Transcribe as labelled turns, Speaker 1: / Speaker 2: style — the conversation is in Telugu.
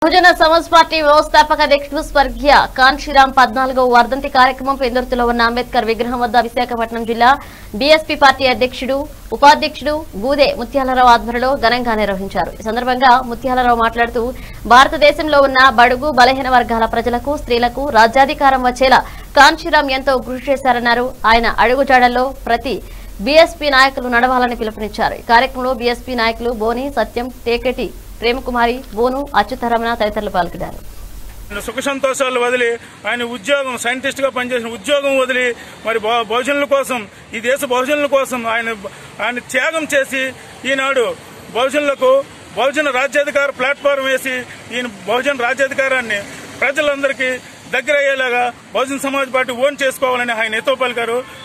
Speaker 1: బహుజన సమాజ్ పార్టీ వ్యవస్థాపక అధ్యక్షుడు స్వర్గీయ కాన్షీరాం పద్నాలుగో వర్ధంతి కార్యక్రమం పెందుర్తిలో ఉన్న అంబేద్కర్ విగ్రహం వద్ద విశాఖపట్నం జిల్లా బీఎస్పీ పార్టీ అధ్యక్షుడు ఉపాధ్యక్షుడు గూదే ముత్యాలరావు ఆధ్వర్యంలో ఘనంగా నిర్వహించారు ఈ సందర్భంగా ముత్యాలరావు మాట్లాడుతూ భారతదేశంలో ఉన్న బడుగు బలహీన వర్గాల ప్రజలకు స్త్రీలకు రాజ్యాధికారం వచ్చేలా కాన్షీరాం ఎంతో కృషి చేశారన్నారు ఆయన అడుగుజాడల్లో ప్రతి బీఎస్పీ నాయకులు నడవాలని పిలుపునిచ్చారు ఈ కార్యక్రమంలో బీఎస్పీ నాయకులు బోని సత్యం టేకెటి ప్రేమకుమారి బోను అచ్యుతారమణ తదితరులు పాల్గొన్నారు
Speaker 2: ఆయన సుఖ సంతోషాలు వదిలి ఆయన ఉద్యోగం సైంటిస్ట్ గా పనిచేసిన ఉద్యోగం వదిలి మరి బహు- బహుజనుల కోసం ఈ దేశ బహుజనుల కోసం ఆయన ఆయన త్యాగం చేసి ఈనాడు బహుజనులకు బహుజన రాజ్యాధికార ప్లాట్ఫారం వేసి ఈయన బహుజన రాజ్యాధికారాన్ని ప్రజలందరికీ దగ్గర అయ్యేలాగా బహుజన సమాజ్ పార్టీ ఓన్ చేసుకోవాలని ఆయన ఎతో పలికారు